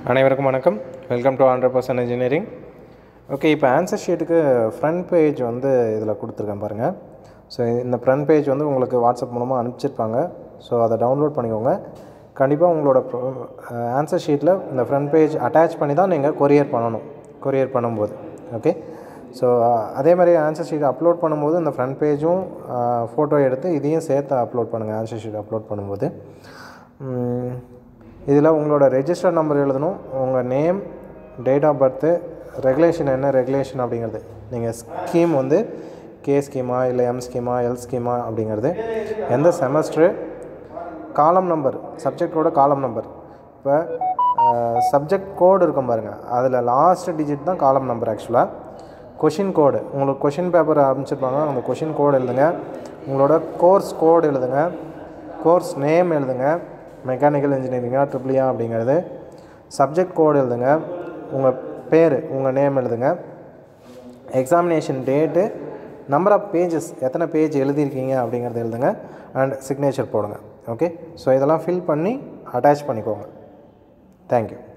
அனைவருக்கும் வணக்கம் welcome to hundred percent engineering okay இப்போ ஆன்சர் ஷீட்டுக்கு ஃப்ரண்ட் பேஜ் வந்து இதில் கொடுத்துருக்கேன் பாருங்கள் ஸோ இந்த ஃப்ரண்ட் பேஜ் வந்து உங்களுக்கு வாட்ஸ்அப் மூலமாக அனுப்பிச்சிருப்பாங்க ஸோ அதை டவுன்லோட் பண்ணிக்கோங்க கண்டிப்பாக உங்களோட ஆன்சர் ஷீட்டில் இந்த ஃப்ரண்ட் பேஜ் அட்டாச் பண்ணி தான் நீங்கள் கொரியர் பண்ணணும் கொரியர் பண்ணும்போது ஓகே ஸோ அதே மாதிரி ஆன்சர் ஷீட் அப்லோட் பண்ணும்போது இந்த ஃப்ரண்ட் பேஜும் ஃபோட்டோ எடுத்து இதையும் சேர்த்து அப்லோட் பண்ணுங்கள் ஆன்சர் ஷீட் அப்லோட் பண்ணும்போது இதில் உங்களோட ரெஜிஸ்டர் நம்பர் எழுதணும் உங்கள் name date of birth regulation என்ன ரெகுலேஷன் அப்படிங்கிறது நீங்கள் ஸ்கீம் வந்து கே ஸ்கீமா இல்லை எம் ஸ்கீமா எல் ஸ்கீமா அப்படிங்கிறது எந்த செமஸ்டரு காலம் நம்பர் சப்ஜெக்டோட காலம் நம்பர் இப்போ சப்ஜெக்ட் கோடு இருக்கும் பாருங்கள் அதில் லாஸ்ட் டிஜிட் தான் காலம் நம்பர் ஆக்சுவலாக கொஷின் கோடு உங்களுக்கு கொஷின் பேப்பர் அனுப்பிச்சிருப்பாங்க அந்த கொஷின் கோடு எழுதுங்க உங்களோட கோர்ஸ் கோடு எழுதுங்க கோர்ஸ் நேம் எழுதுங்க மெக்கானிக்கல் இன்ஜினியரிங்கா ட்ரிபிளியா அப்படிங்கிறது சப்ஜெக்ட் கோடு எழுதுங்க உங்கள் பேர் உங்கள் நேம் எழுதுங்க examination date number of pages எத்தனை பேஜ் எழுதியிருக்கீங்க அப்படிங்கிறது எழுதுங்க அண்ட் சிக்னேச்சர் போடுங்க ஓகே ஸோ இதெல்லாம் ஃபில் பண்ணி அட்டாச் பண்ணிக்கோங்க தேங்க்யூ